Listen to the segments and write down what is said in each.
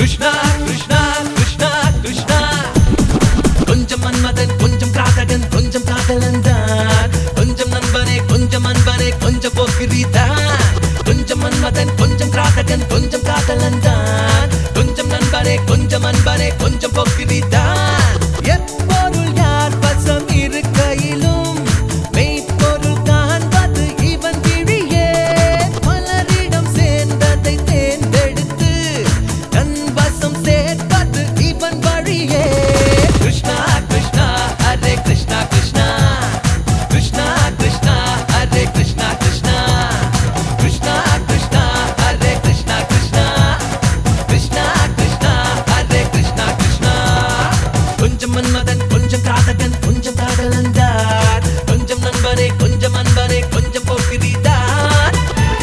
கிருஷ்ணா கிருஷ்ணா கிருஷ்ணா கிருஷ்ணா கொஞ்சம் மன்மதன் கொஞ்சம் காதகன் கொஞ்சம் காதலன் தான் கொஞ்சம் நண்பனே கொஞ்சம் அன்பனே கொஞ்சம் போக்கிரிதான் கொஞ்சம் மன்மதன் கொஞ்சம் காதகன் கொஞ்சம் காதலன் தான் கொஞ்சம் நண்பனே கொஞ்சம் அன்பனே கொஞ்சம் போக்கிரிதான் எப்பொருள் யார் வசம் இருக்கையிலும் மெய்ப்பொருள் காண்பது இவன் விழியே மலரிடம் சேர்ந்ததை தேர்ந்தெடுத்து கண் வசம் சேர்ப்பது இவன் வழியே கிருஷ்ணா கிருஷ்ணா ஹரே கிருஷ்ணா கிருஷ்ணா கிருஷ்ணா கிருஷ்ணா ஹரே கிருஷ்ணா கிருஷ்ணா கிருஷ்ணா கிருஷ்ணா ஹரே கிருஷ்ணா கிருஷ்ணா கிருஷ்ணா கிருஷ்ணா ஹரே கிருஷ்ணா கிருஷ்ணா கொஞ்சம் மன்மதன் கொஞ்சம் காதகன் கொஞ்சம் காதலந்தார் கொஞ்சம் நண்பனே கொஞ்சம் அன்பனே கொஞ்சம் போக்கிரிதான்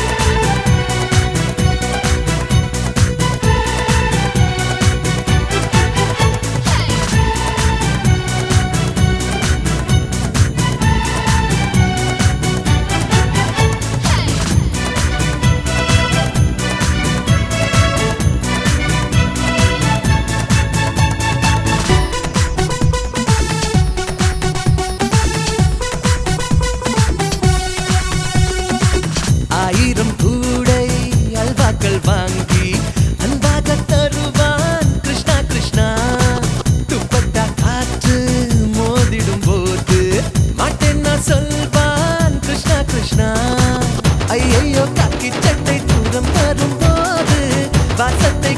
ஆயிரம் கூடை அல்வாக்கள் வாங்கி அன்பாக தருவான் கிருஷ்ணா கிருஷ்ணா துப்பட்டா காற்று மோதிடும் போது மாட்டேன்னா சொல்வான் கிருஷ்ணா கிருஷ்ணா ஐயையோ காக்கி சட்டை தூரம் வரும்போது வாசத்தை